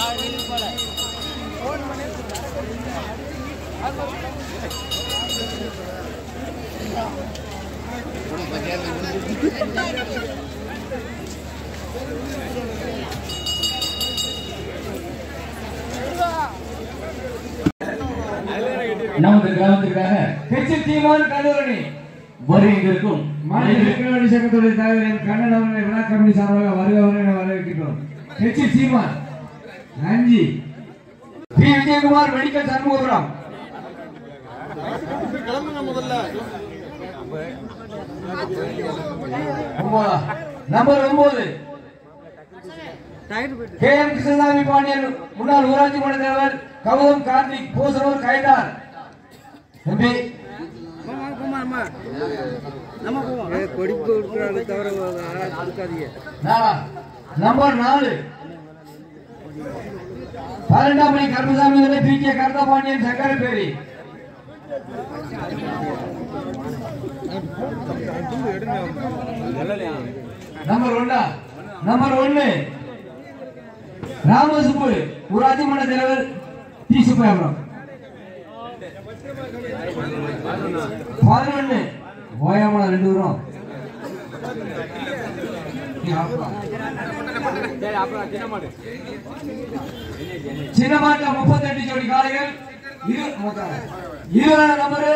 நமது கிராமத்திற்காக ஹெச் தீமான் கல்லூரணி வருகின்றிருக்கும் மாநில இலக்கிய சங்கத்துடைய தலைவர் எம் கண்ணன் அவர்களை விழா கமிட்டி சார்பாக வருக வருக என வரவேற்கின்றோம் ஹெச் சீமான் நன்றி பி விஜயகுமார் மெடிக்கல் சண்முகபுரம் ஒன்பதா? நம்பர் ஒன்பது கே எம் கிருஷ்ணசாமி பாண்டியன் முன்னாள் ஊராட்சி மன்ற தலைவர் கௌதம் கார்த்திக் பூசனூர் கைதார் தம்பி கொடிப்பு இருக்கிறாங்க தவிர கொடுக்காதீங்க நாலா? நம்பர் நாலு பன்னெண்டாம் மணி கருமசாமி அவர்களை பி கே கருதா பாண்டியன் சங்கரப்பேரி நம்பர் ஒன்னா நம்பர் ஒன்னு ராமசுப்பு ஊராட்சி மன்ற தலைவர் டி சுப்பையாபுரம் பதினொன்னு ஓயாமல ரெண்டு தூரம் சின்ன மாட்டுல முப்பத்தெட்டு ஜோடி காளைகள் இரு இருபது நம்பரு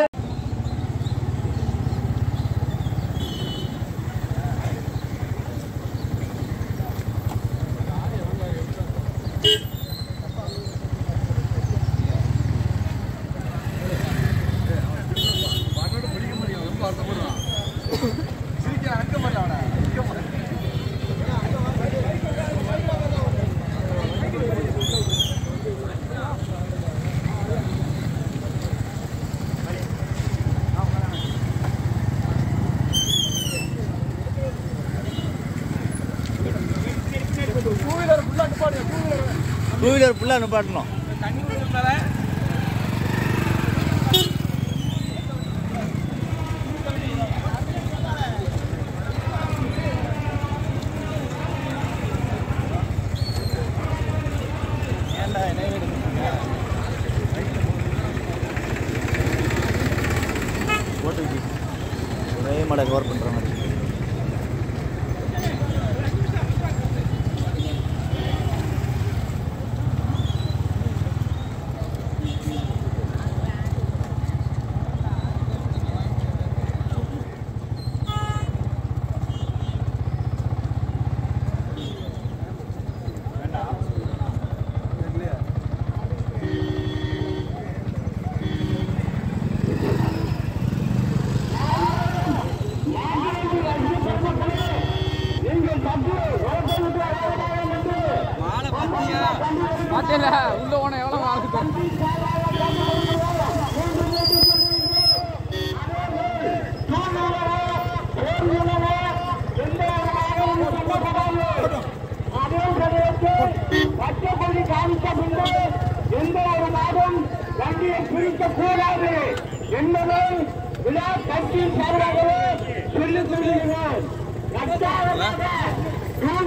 டூ வீலர் ஃபுல்லாக நிப்பாட்டணும் ஓட்டுக்கு ஒரே மாடை கவர் பண்ணுற மாதிரி பச்சைக்கொடி காமிக்க முன்பு எந்த ஒரு நாடும் வண்டியை பிரிக்க கூடாது என்பதை விழா கட்சியின் சார்பாகவே சொல்லிக் கொள்கிறோம் கட்டாயமாக தூண்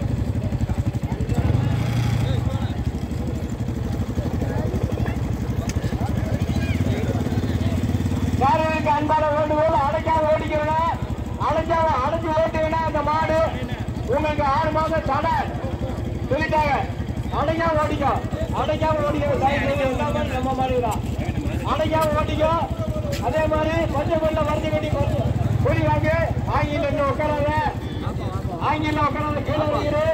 காரனுக்கு அன்பான வேண்டுகோள் அடைக்காம ஓடிக்கிறேன் அடைக்காம அடைச்சு ஓட்டுவேனா அந்த மாடு உங்களுக்கு ஆறு மாதம் தடை சொல்லிட்டாங்க அடைக்காம ஓடிக்கோ அடைக்காம ஓடிக்கோ தயவு செய்து எல்லா மாதிரி நம்ம மாதிரி தான் அடைக்காம ஓடிக்கோ அதே மாதிரி கொஞ்சம் கொஞ்சம் மருந்து கட்டி கொஞ்சம் கொடி வாங்க ஆங்கில இன்னும் உட்காராத ஆங்கில உட்காராத கீழே வைக்கிறேன்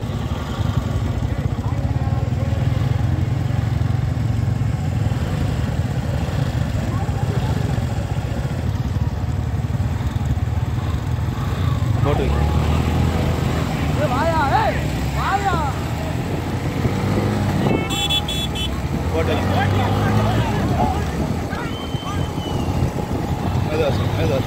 போட்டு போட்டு மெதுவா மெதுவா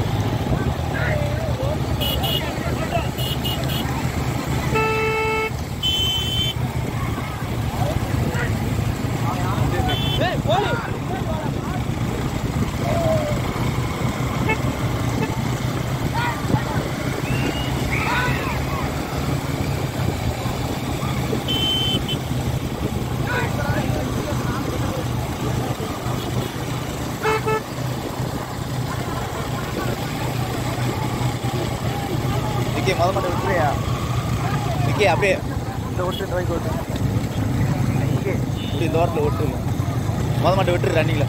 முத மாட்டை விட்டுறியா விக்கி அப்படியே இந்த விட்டு இந்த வைக்க விட்டு விக்கி இப்படி இந்த வாரத்தில் விட்டு முத மாட்டை விட்டுரு ரன்னிங்கில்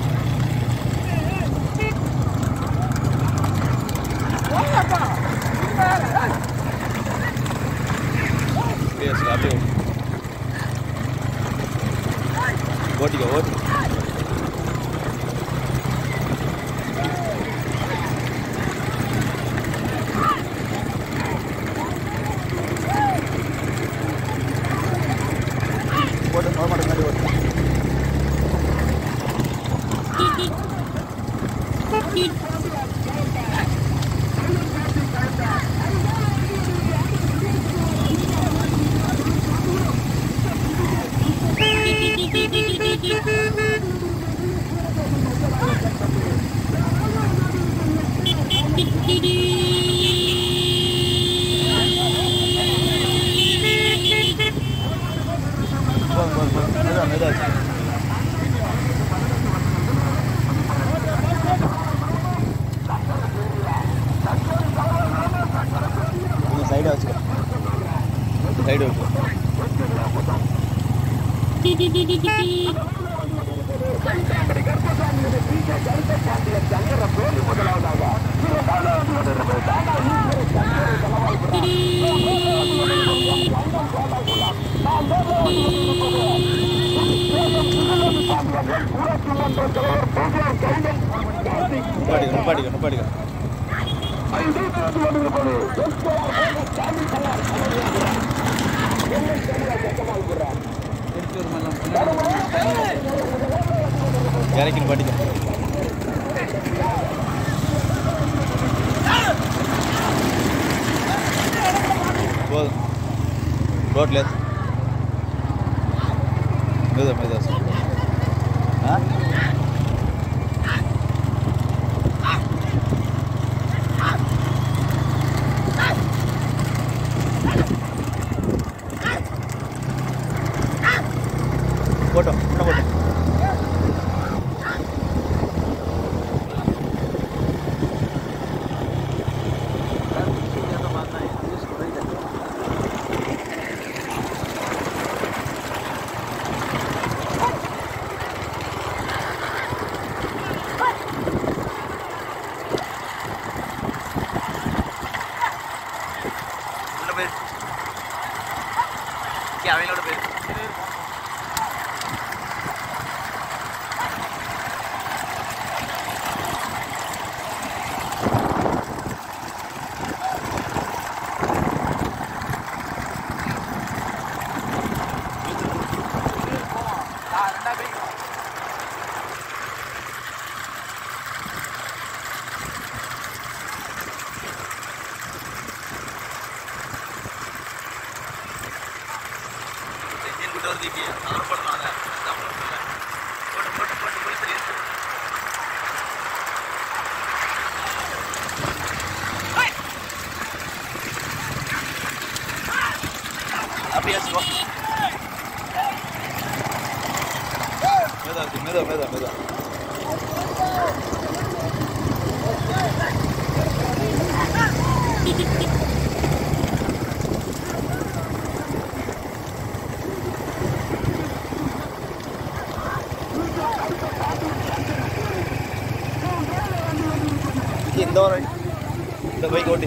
அப்படியே வச்சுக்க, அப்படியே விட்டு. ஓட்டிக்கோ ஓட்டி ஓட்டு முத மாட்டை முன்னாடி ஓட்டு போதும் போதும் போதும் மெதுவா மெதுவா வச்சுக்க. கொஞ்சம் சைடாக வச்சுக்கோ சைடு வச்சுக்கோ நிப்பாட்டிக்க நிப்பாட்டிக்க நிப்பாட்டிக்க இறக்கி நிப்பாட்டிக்க போதும் ரோட்ல ஏத்து. மெதுவா மெதுவா சொல்லு. ஆ போட்டோம் இன்னும் போட்டோம் உள்ள போயிரு அவங்களோட போயிரு அப்படியே வச்சுக்கோ மெதுவா வச்சு, மெதுவா மெதுவா மெதுவா இந்த ஒரு இந்த பைக் ஓட்டி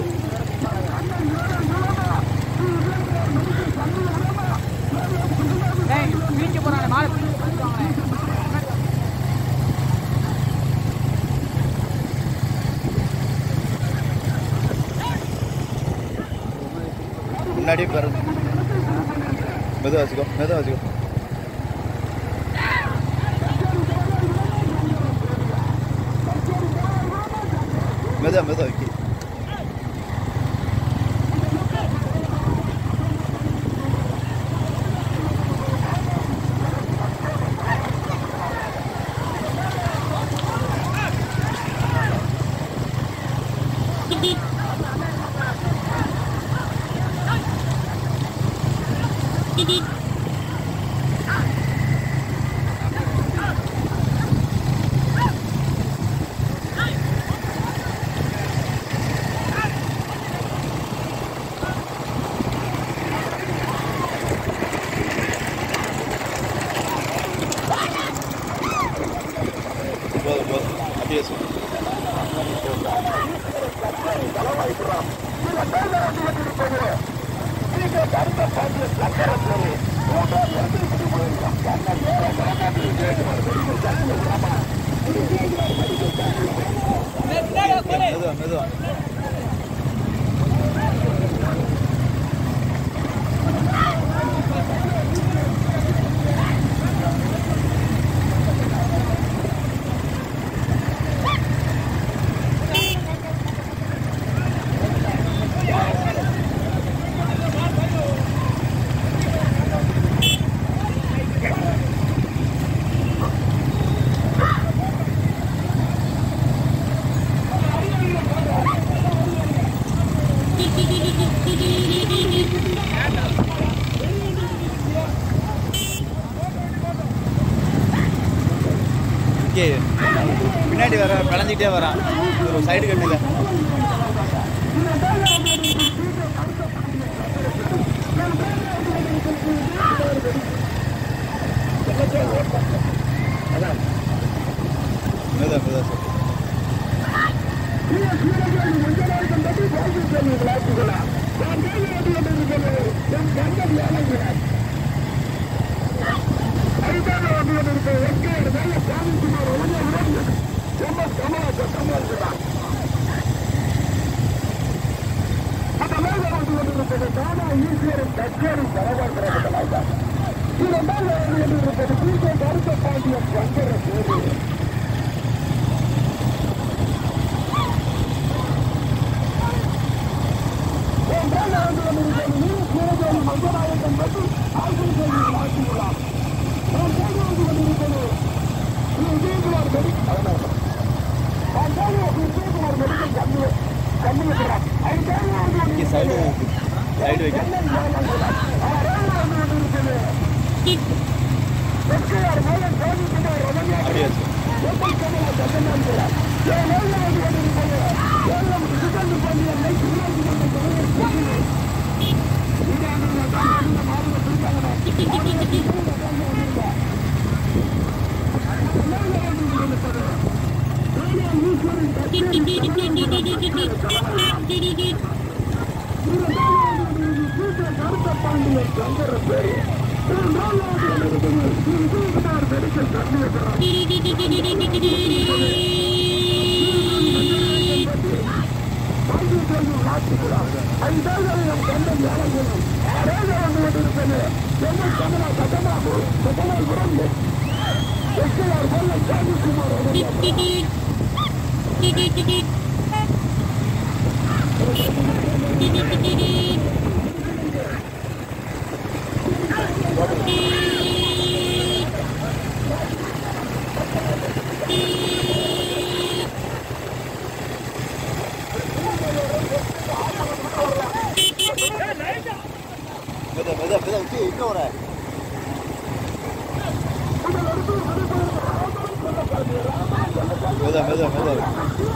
முன்னாடியே பாரு மெதுவா வச்சுக்கோ மெதுவா வச்சுக்கோ மெதுவா மெதுவா வைக்கி மெதுவா மெதுவா இங்கே பின்னாடி வர பிளஞ்சிக்கிட்டே வரான் ஒரு சைடு கட்டுங்க மெதுவா மெதுவா சார் இங்கே சைடு சைடு வைக்க அப்படியே வச்சு மெதுவா மெதுவா மெதுவா விட்டு இங்கே வர மெதுவா மெதுவா மெதுவா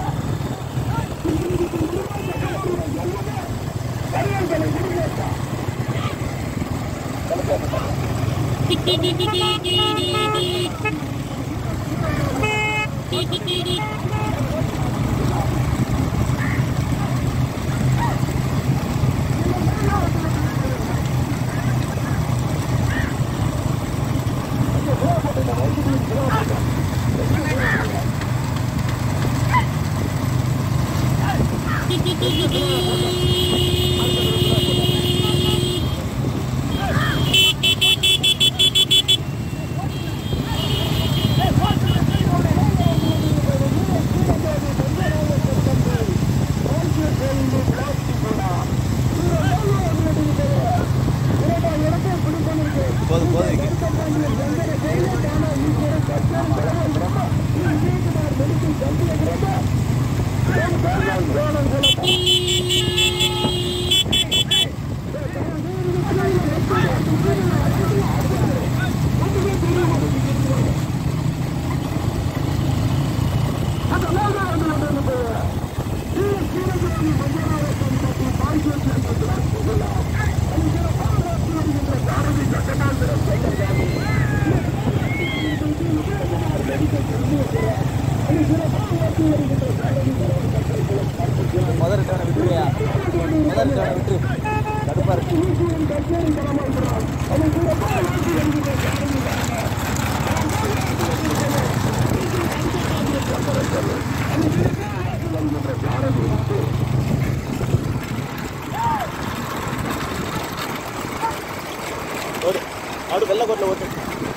போதும் போதும் இங்கே Thank ஓடு ஆடு வெள்ளை கோட்டில் ஓட்டு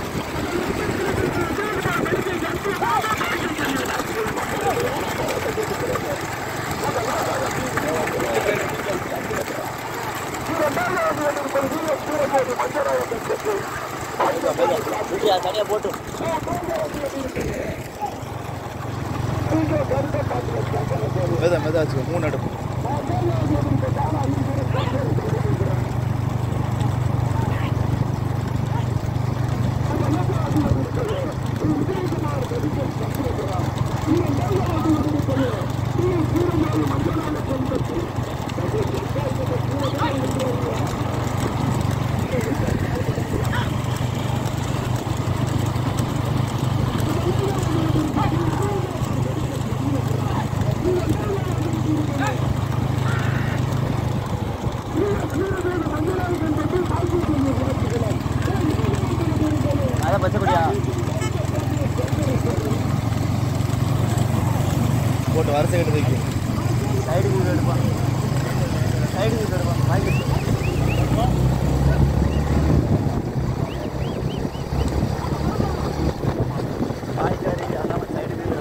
தனியாக போட்டு மெதா மெதா வச்சுக்கோ மூணு அடுப்பு அதான் பச்சைப்படியா போட்டு வரிசை கட்டு வைக்கு சைடு வீடு எடுப்பான் சைடு வீடு எடுப்பான் வாங்கி காய்கறி அல்லாமல் சைடு வீடு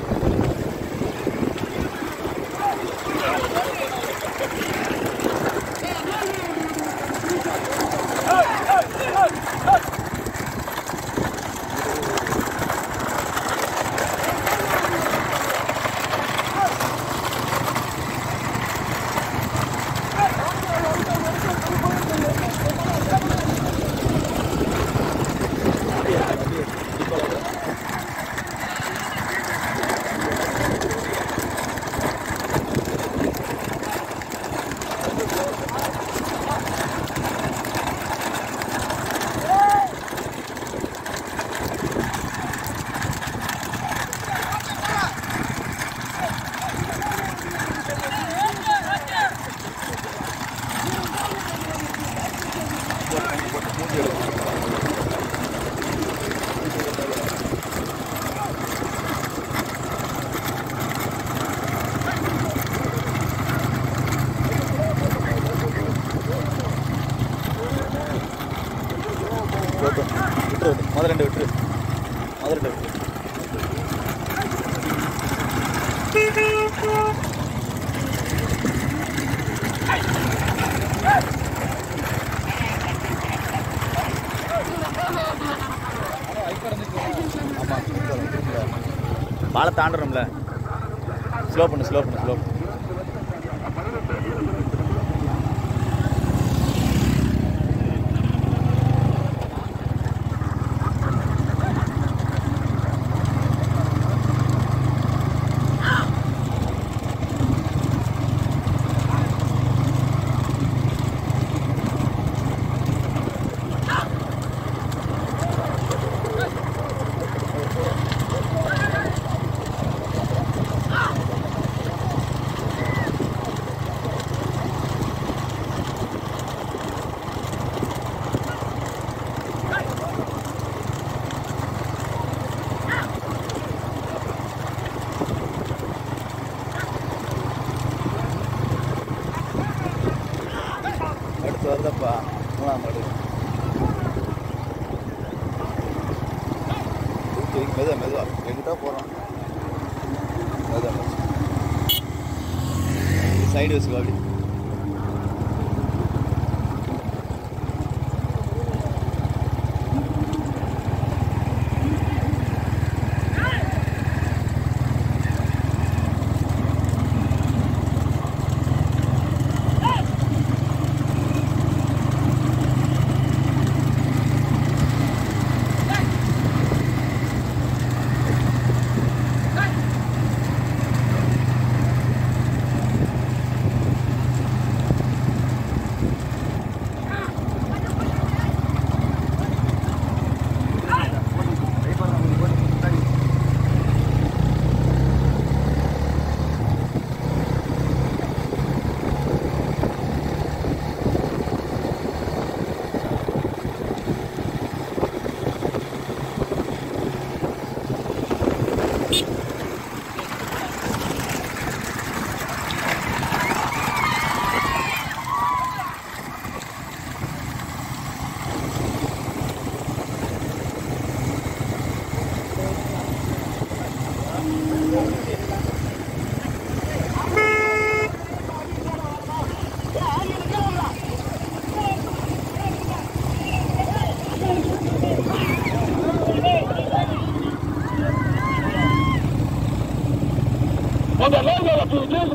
போட்டும் விட்டுரு விட்டு முதல் ரெண்டு விட்டுரு முதல் ரெண்டு விட்டுரு பாலை தாண்டுறோம்ல ஸ்லோ பண்ணு ஸ்லோ பண்ணு ஸ்லோ பண்ணு அடுத்து வருதப்பா மூணாம் மாடு தூக்கி வைக்க மெதுவா மெதுவா எங்கிட்ட போகிறோம் மெதுவா சைடு வச்சுக்கோ அப்படி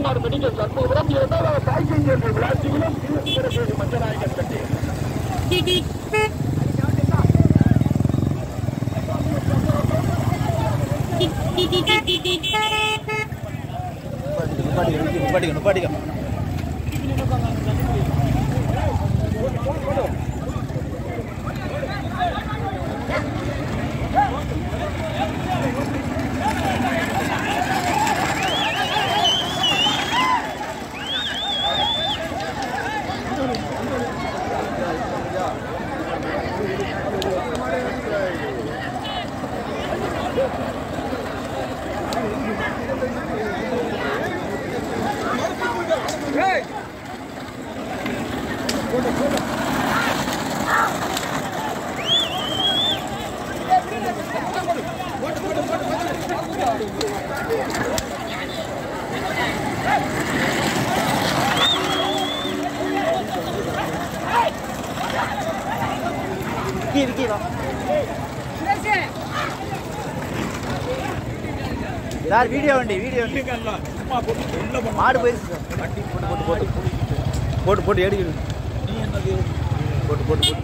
மாடு மெடிக்கல் சண்முகபுரம் இரண்டாவது தாய்க்கு விளாசிகளும் மஞ்சநாயகன் கட்டி நிப்பாட்டிக்க நிப்பாட்டிக்க விக்கி விக்கி வா சார் வீடியோ வண்டி வீடியோ வண்டி மாடு போயிருச்சு சார் போட்டு போட்டு போட்டு போட்டு போட்டு எடுக்கிடு போட்டு போட்டு போட்டு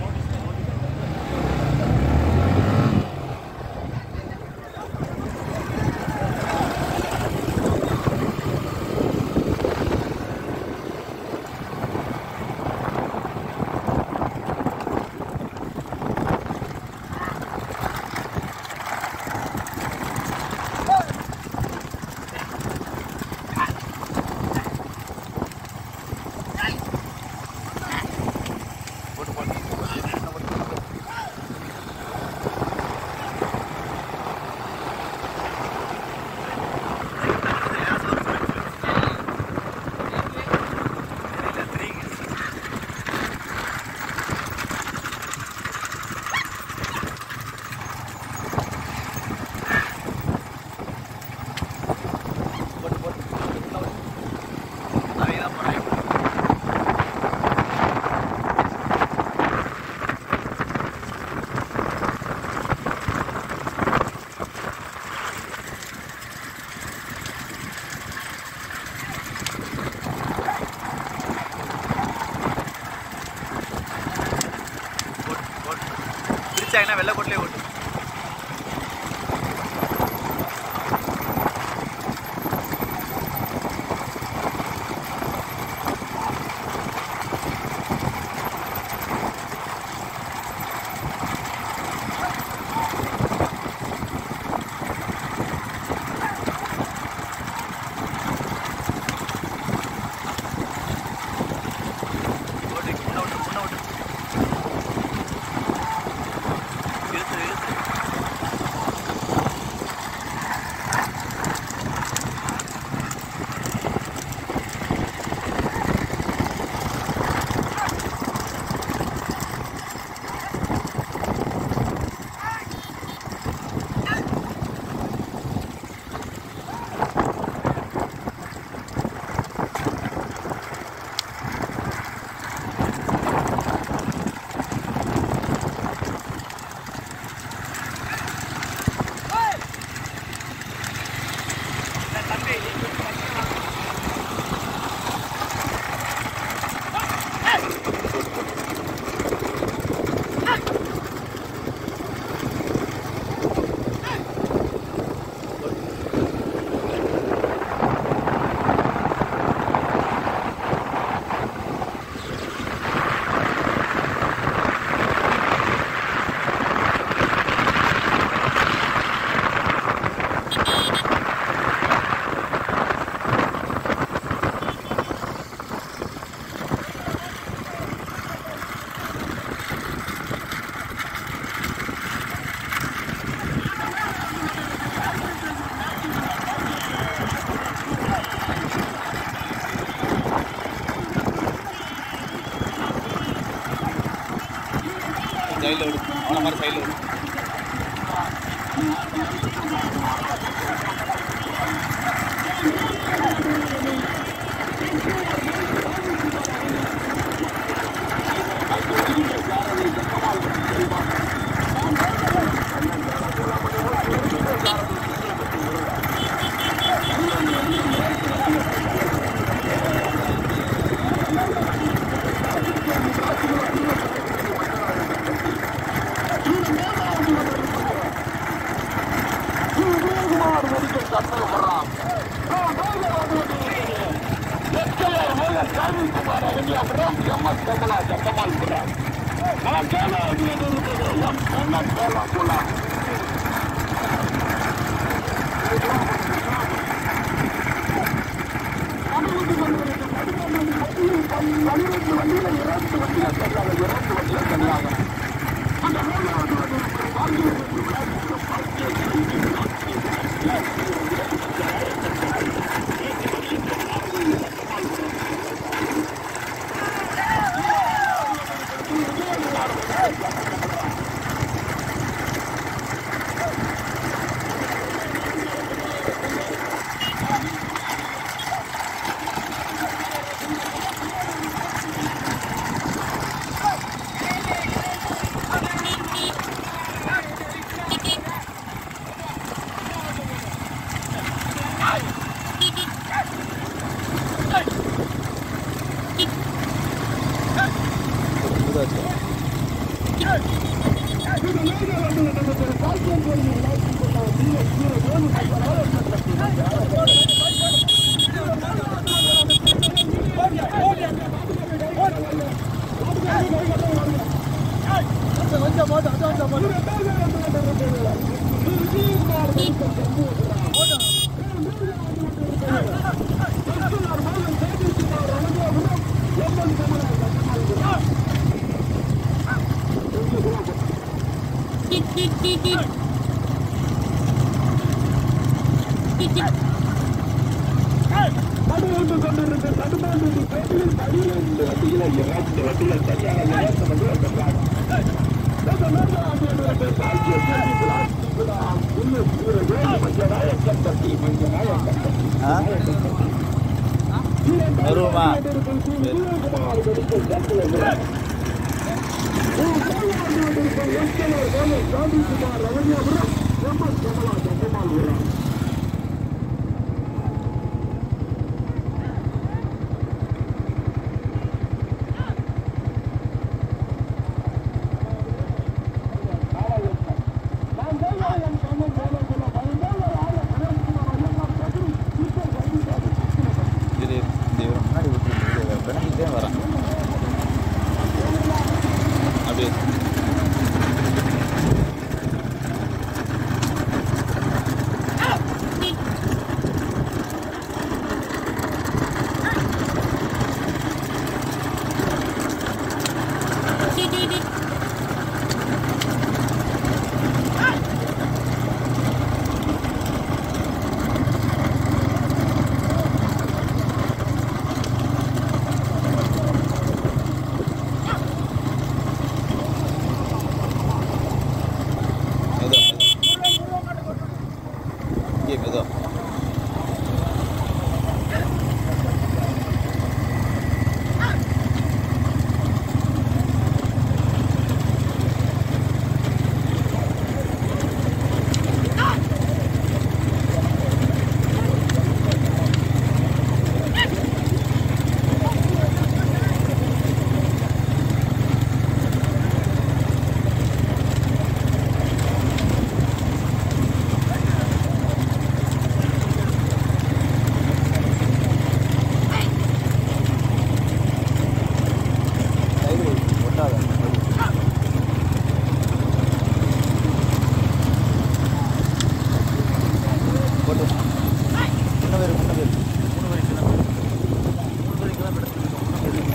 பிரிச்சாங்கன்னா வெள்ளை கோட்டிலே ஓட்டு ஓட்டு முன்ன ஓட்டு முன்ன ஓட்டு இழுத்து இழுத்து சைடில் விடு அவனை மாதிரி சைடில் விடு வருவோமா இது இது முன்னாடி விட்டு பிணைக்கிட்டே வரேன் அப்படியே மெதுவா மெதுவா இங்கே மெதுவா சைடு ஒட்டாத போட்டு முன்ன பேர் முன்ன பேர் மூணு பேர் கிளம்பு மூணு பேர் கிளம்பு எடுத்துருக்கோம்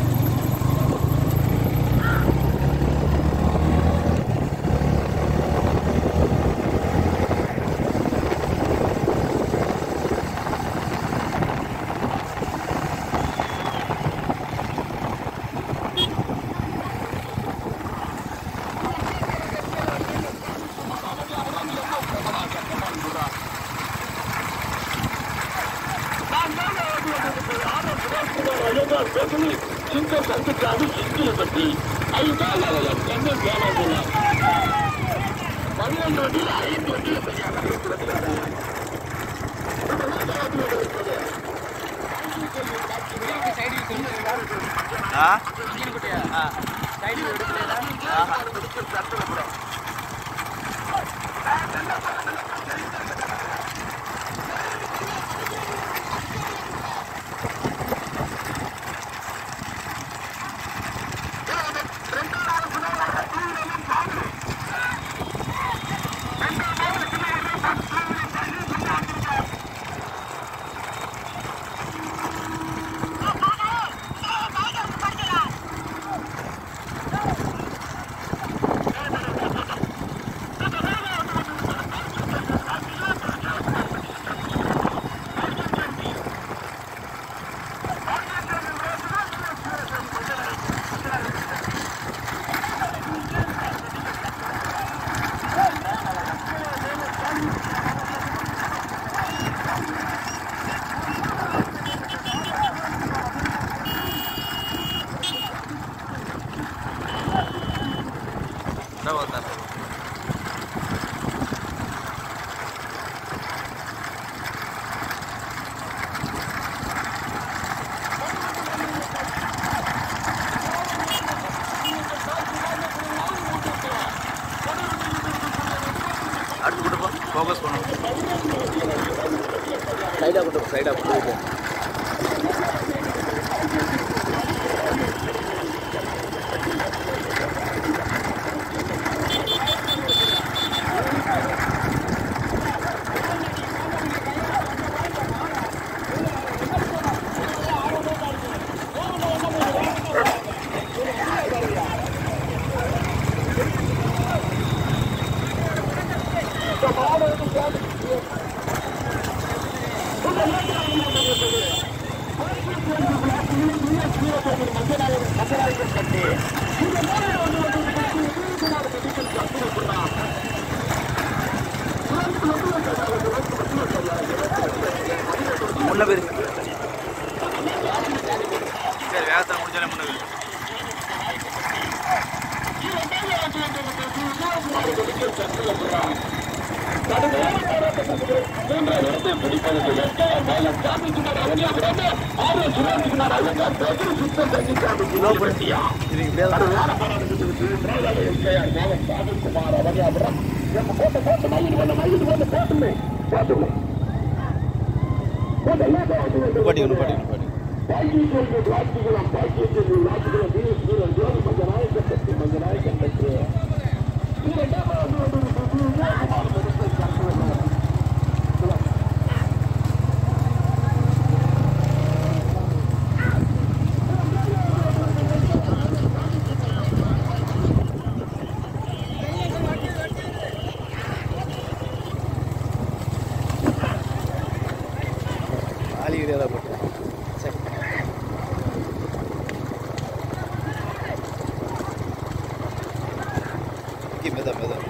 ஆ ஆ ஆஹா அடுத்து கொடுப்போம் ஃபோக்கஸ் பண்ணும் சைடாக கொடுப்போம் சைடாக கொடுப்போம் முன்ன பேர் சரி வேகத்தில் முடிச்சாலே முன்ன பேர் இது இப்படியே தான் பாட்டிக்கணும் பாட்டிக்கணும் பாட்டிக்கணும் ஆளி கிடையாதா போட்டு சரி ஓகே மெதா மெதா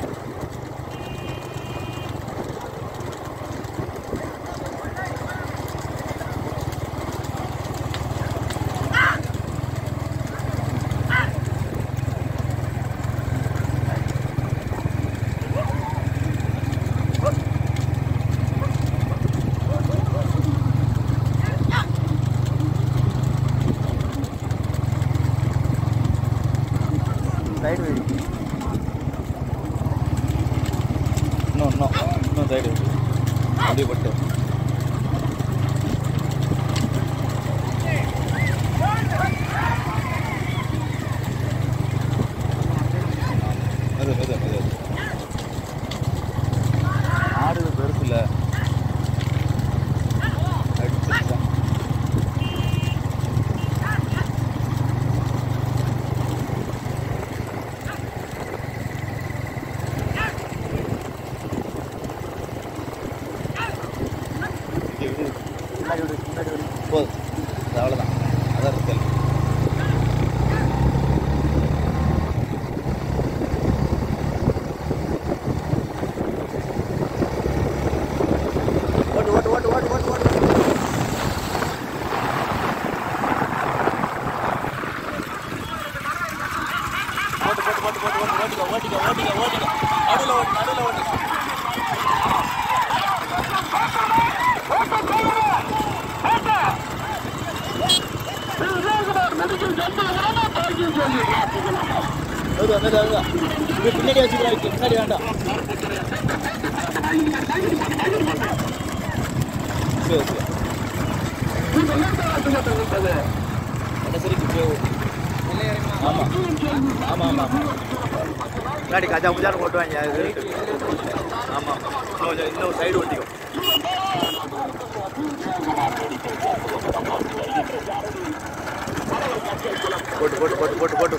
சைடு வெடி இன்னும் இன்னும் இன்னும் சைடு வெடி அப்படியே பட்டு மெது மெது மெது ஆடு பெருசு இல்லை அடிச்சிருச்சா போதும் அது அவ்வளோதான் அதான் இருக்கல் ஓட்டு ஓட்டு ஓட்டு ஓட்டு ஓட்டு ஓட்டு ஓட்டு போட்டு போட்டு போட்டு ஓட்டு ஓட்டிக்கோ ஓட்டிக்கோ ஓட்டிக்கோ ஓட்டிக்கோ நடுவில் ஓட்டு நடுவில் ஓட்டு மெதுவா மெதுவா மெதுவா இது பின்னாடி வச்சுக்கலாம் பின்னாடி வேண்டாம் சரி சரி கடைசிக்கு போய் ஆமாம் ஆமாம் ஆமாம் முன்னாடி கஜா முஜான்னு ஓட்டுவாங்க அது ஆமாம் இன்னும் கொஞ்சம் இன்னும் சைடு ஓட்டிக்கும் போட்டு போட்டு போட்டு போட்டு போட்டு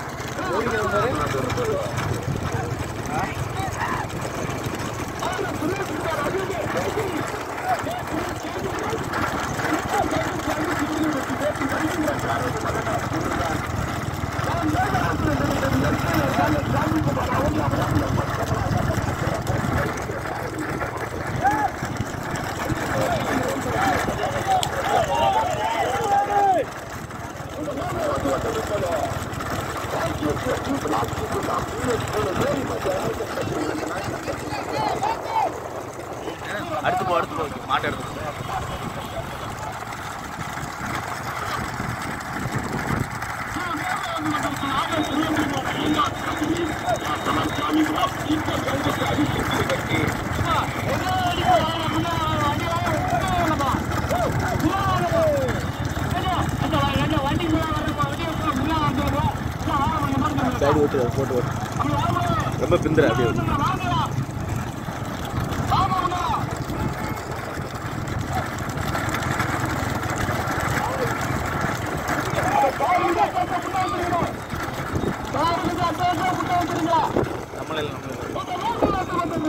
சைடு ஓட்டு போட்டு ஓட்டு ரொம்ப பிந்துற அப்படியே ஓட்டு நம்மளே இல்லை, நம்மளே இல்லை.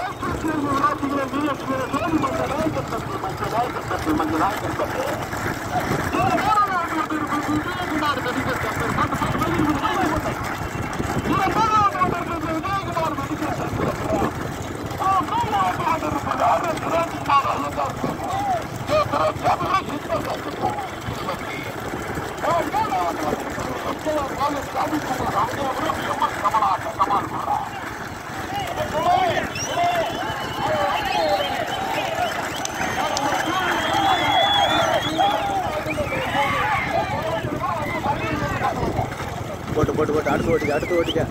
போட்டு போட்டு போட்டு அடுத்து ஓட்டிக்க அடுத்து ஓட்டிக்க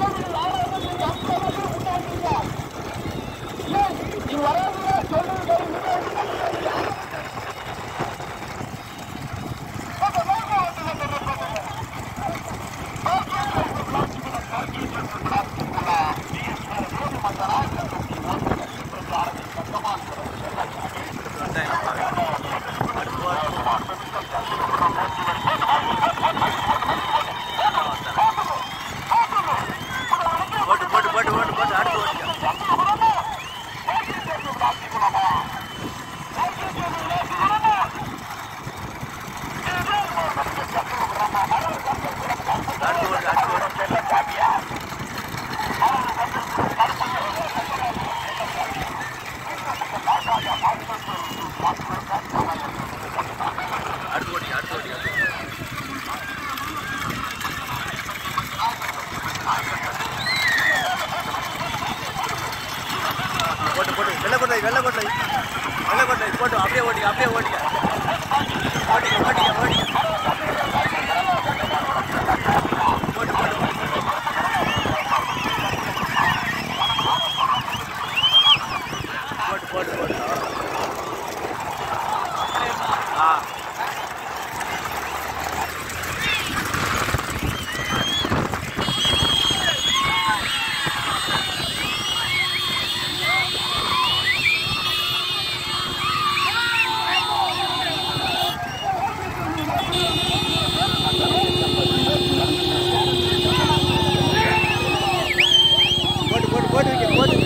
போட்டு போட்டு போட்டு போட்டு போட்டு அடுத்து ஓட்டிக்க அடுத்து ஓட்டு அடுத்து ஓட்டு அடுத்து ஓட்டிக்க அடுத்து ஓட்டிக்க போட்டு போட்டு வெள்ளை கொட்டை வெள்ளை கொட்டை வெள்ளை கொட்டை போட்டு அப்படியே ஓட்டிக்க அப்படியே ஓட்டிக்க ஓட்டிக்க ஓட்டிக்க ஓட்டிக்க போட்டு போட்டு போட்டு போட்டு போட்டு ஆ போட்டு போட்டு போட்டு வைக்க போட்டு